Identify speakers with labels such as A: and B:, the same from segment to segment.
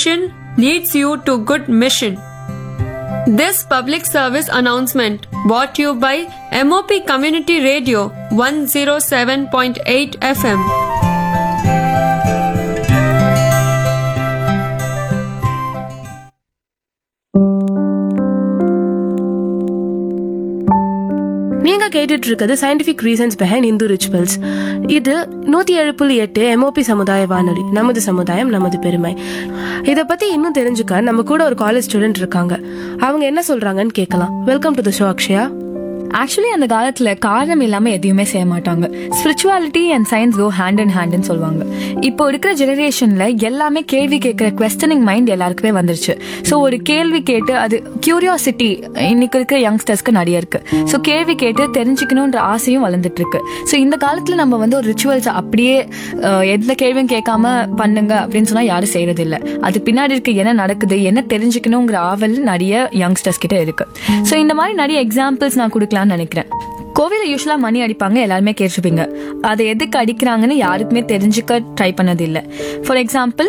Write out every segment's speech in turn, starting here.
A: Education leads you to good mission. This public service announcement brought to you by MOP Community Radio 107.8 FM.
B: நீங்க கேட்டுட்டு இருக்கிறது scientific reasons behind Hindu rituals இது நூத்தி ஏழு புள்ளி எட்டு எம்ஓபி சமுதாய வானொலி நமது சமுதாயம் நமது பெருமை இத பத்தி இன்னும் தெரிஞ்சுக்க நம்ம கூட ஒரு காலேஜ் ஸ்டூடெண்ட் இருக்காங்க அவங்க என்ன சொல்றாங்கன்னு கேட்கலாம் welcome to the show Akshaya
C: actually அந்த காலத்துல காரணம் இல்லாம எதையுமே செய்ய மாட்டாங்க spirituality and science go hand and ஹேண்ட்னு சொல்லுவாங்க இப்போ இருக்கிற ஜெனரேஷன்ல எல்லாமே கேள்வி கேட்கிற கொஸ்டனிங் மைண்ட் எல்லாருக்குமே வந்துருச்சு ஸோ ஒரு கேள்வி கேட்டு அது கியூரியாசிட்டி இன்னைக்கு இருக்கிற யங்ஸ்டர்ஸ்க்கு நிறைய இருக்கு ஸோ கேள்வி கேட்டு தெரிஞ்சுக்கணுன்ற ஆசையும் வளர்ந்துட்டு இருக்கு ஸோ இந்த காலத்துல நம்ம வந்து ஒரு ரிச்சுவல்ஸ் அப்படியே அஹ், எந்த கேள்வியும் கேட்காம பண்ணுங்க அப்படின்னு சொன்னா யாரும் செய்யறது இல்ல அது பின்னாடி இருக்க என்ன நடக்குது என்ன தெரிஞ்சுக்கணுங்கிற ஆவல் நிறைய யங்ஸ்டர்ஸ் கிட்ட இருக்கு ஸோ இந்த மாதிரி நிறைய எக்ஸாம்பிள்ஸ் நான் கொடுக்கலாம்னு நினைக்கிறேன் கோவில யூஸ்வலா மணி அடிப்பாங்க எல்லாருமே கேட்டிருப்பீங்க அதை எதுக்கு அடிக்கிறாங்கன்னு யாருக்குமே தெரிஞ்சுக்க ட்ரை பண்ணது இல்ல ஃபார் எக்ஸாம்பிள்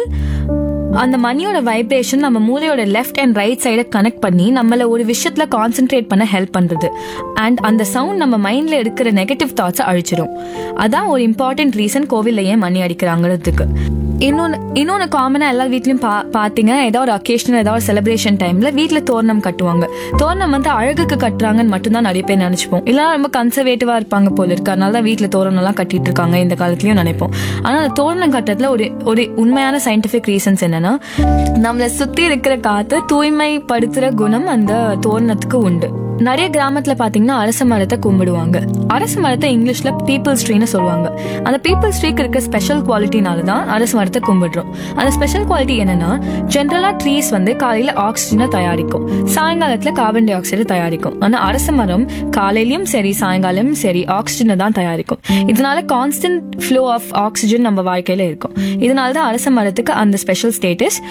C: அந்த மணியோட வைப்ரேஷன் நம்ம மூளையோட லெஃப்ட் அண்ட் ரைட் சைடை கனெக்ட் பண்ணி நம்மள ஒரு விஷயத்துல கான்சென்ட்ரேட் பண்ண ஹெல்ப் பண்றது அண்ட் அந்த சவுண்ட் நம்ம மைண்ட்ல இருக்கிற நெகட்டிவ் தாட்ஸை அழிச்சிடும் அதான் ஒரு இம்பார்ட்டன்ட் ரீசன் கோவில்ல ஏன் மணி அடிக்கிறாங்கிறதுக்கு இன்னொன்னு இன்னொன்னு காமனா எல்லா வீட்லயும் பா பாத்தீங்கன்னா ஏதாவது ஒரு அக்கேஷனல் ஏதாவது ஒரு செலிப்ரேஷன் டைம்ல வீட்ல தோரணம் கட்டுவாங்க தோரணம் வந்து அழகுக்கு கட்டுறாங்கன்னு மட்டும்தான் நிறைய பேர் நினைச்சுப்போம் இல்ல ரொம்ப கன்சர்வேட்டிவா இருப்பாங்க போல இருக்கு அதனால தான் வீட்ல தோரணம் எல்லாம் கட்டிட்டு இருக்காங்க இந்த காலத்துலயும் நினைப்போம் ஆனா அந்த தோரணம் கட்டுறதுல ஒரு ஒரு உண்மையான சயின்டிபிக் ரீசன்ஸ் என்னன்னா நம்மள சுத்தி இருக்கிற காத்து தூய்மைப்படுத்துற குணம் அந்த தோரணத்துக்கு உண்டு நிறைய கிராமத்துல பாத்தீங்கன்னா அரச மரத்தை கும்பிடுவாங்க அரச மரத்தை இங்கிலீஷ்ல பீப்புள்ஸ் ட்ரீன்னு சொல்லுவாங்க அந்த பீப்புள்ஸ் ட்ரீக்கு இருக்க ஸ்பெஷல் குவாலிட்டினால தான் அரச மரத்தை கும்பிடுறோம் அந்த ஸ்பெஷல் குவாலிட்டி என்னன்னா ஜென்ரலா ட்ரீஸ் வந்து காலையில ஆக்சிஜனை தயாரிக்கும் சாயங்காலத்துல கார்பன் டை ஆக்சைடு தயாரிக்கும் ஆனா அரச மரம் காலையிலயும் சரி சாயங்காலமும் சரி ஆக்சிஜனை தான் தயாரிக்கும் இதனால கான்ஸ்டன்ட் ஃப்ளோ ஆஃப் ஆக்சிஜன் நம்ம வாழ்க்கையில இருக்கும் இதனால தான் அரச மரத்துக்கு அந்த ஸ்பெஷல் ஸ்டேட்டஸ்